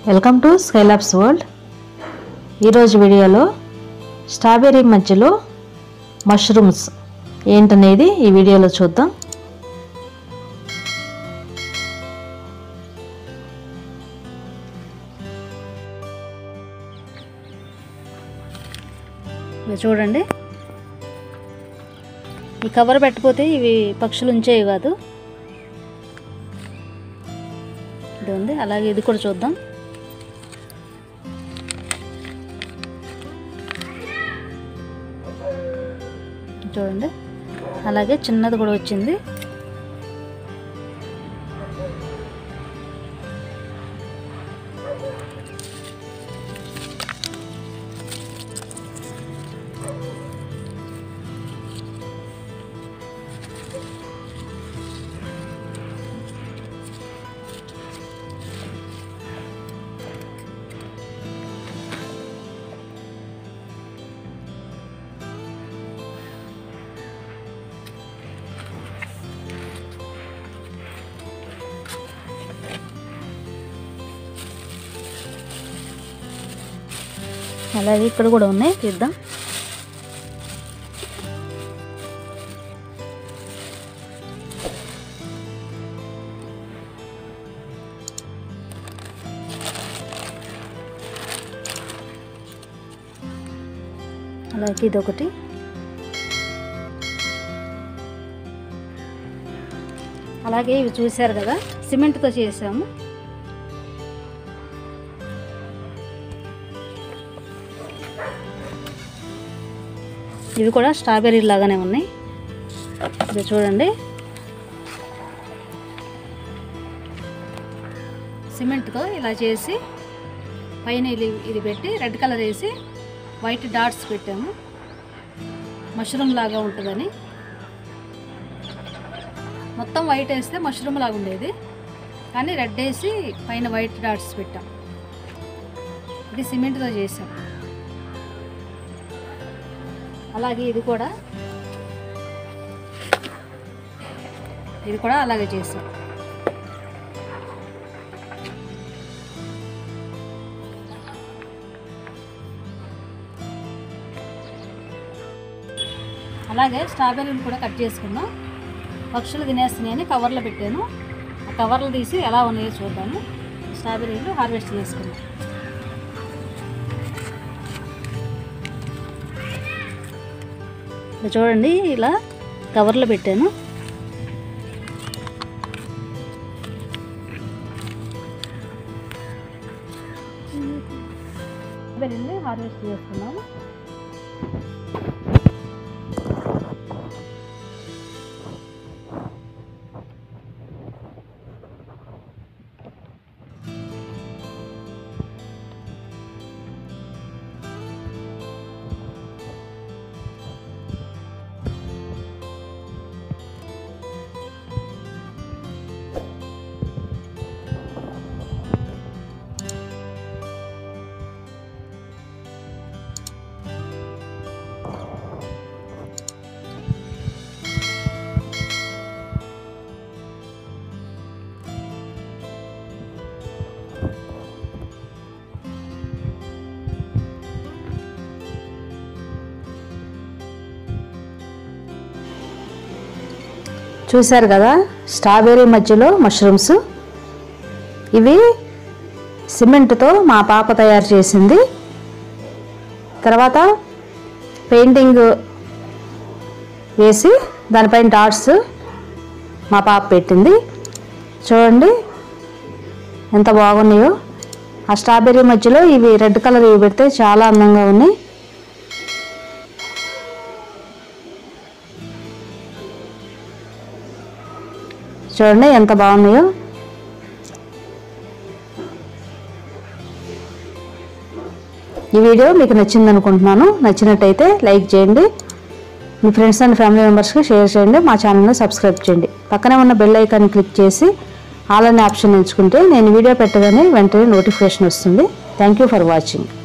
welcome to Skylabs world ఈరోజు వీడియోలో strawberry మధ్యలో మష్రూమ్స్ ఏంటనేది ఈ వీడియోలో చూద్దాం ఇవి చూడండి ఈ కవర్ పెట్టకపోతే ఇవి పక్షులు ఉంచేవి కాదు ఇది ఉంది అలాగే ఇది కూడా చూద్దాం చూడండి అలాగే చిన్నది కూడా వచ్చింది అలాగే ఇక్కడ కూడా ఉన్నాయి తీద్దాం అలాగే ఇది ఒకటి అలాగే ఇవి చూశారు కదా సిమెంట్తో చేసాము ఇవి కూడా స్ట్రాబెర్రీ లాగానే ఉన్నాయి ఇది చూడండి సిమెంట్తో ఇలా చేసి పైన ఇది ఇది పెట్టి రెడ్ కలర్ వేసి వైట్ డాట్స్ పెట్టాము మష్రూమ్ లాగా ఉంటుందని మొత్తం వైట్ వేస్తే మష్రూమ్ లాగా ఉండేది కానీ రెడ్ వేసి పైన వైట్ డాట్స్ పెట్టాం ఇది సిమెంట్తో చేసాం అలాగే ఇది కూడా ఇది కూడా అలాగే చేసాం అలాగే స్ట్రాబెర్రీని కూడా కట్ చేసుకున్నాం పక్షులు తినేస్తున్నాయని కవర్లో పెట్టాను ఆ కవర్లు తీసి ఎలా ఉన్నాయో చూద్దాము స్ట్రాబెర్రీలు హార్వెస్ట్ చేసుకున్నాం ఇది చూడండి ఇలా కవర్లో పెట్టాను వెళ్ళి హార్వెస్ట్ చేస్తున్నాము చూశారు కదా స్ట్రాబెర్రీ మధ్యలో మష్రూమ్స్ ఇవి సిమెంట్తో మా పాప తయారు చేసింది తర్వాత పెయింటింగ్ వేసి దానిపైన డాట్స్ మా పాప పెట్టింది చూడండి ఎంత బాగున్నాయో ఆ స్ట్రాబెర్రీ మధ్యలో ఇవి రెడ్ కలర్ ఇవి పెడితే చాలా అందంగా ఉన్నాయి చూడండి ఎంత బాగున్నాయో ఈ వీడియో మీకు నచ్చింది అనుకుంటున్నాను నచ్చినట్టయితే లైక్ చేయండి మీ ఫ్రెండ్స్ అండ్ ఫ్యామిలీ మెంబర్స్కి షేర్ చేయండి మా ఛానల్ని సబ్స్క్రైబ్ చేయండి పక్కనే ఉన్న బెల్ ఐకాన్ క్లిక్ చేసి ఆల్ అనే ఆప్షన్ ఎంచుకుంటే నేను వీడియో పెట్టగానే వెంటనే నోటిఫికేషన్ వస్తుంది థ్యాంక్ యూ ఫర్ వాచింగ్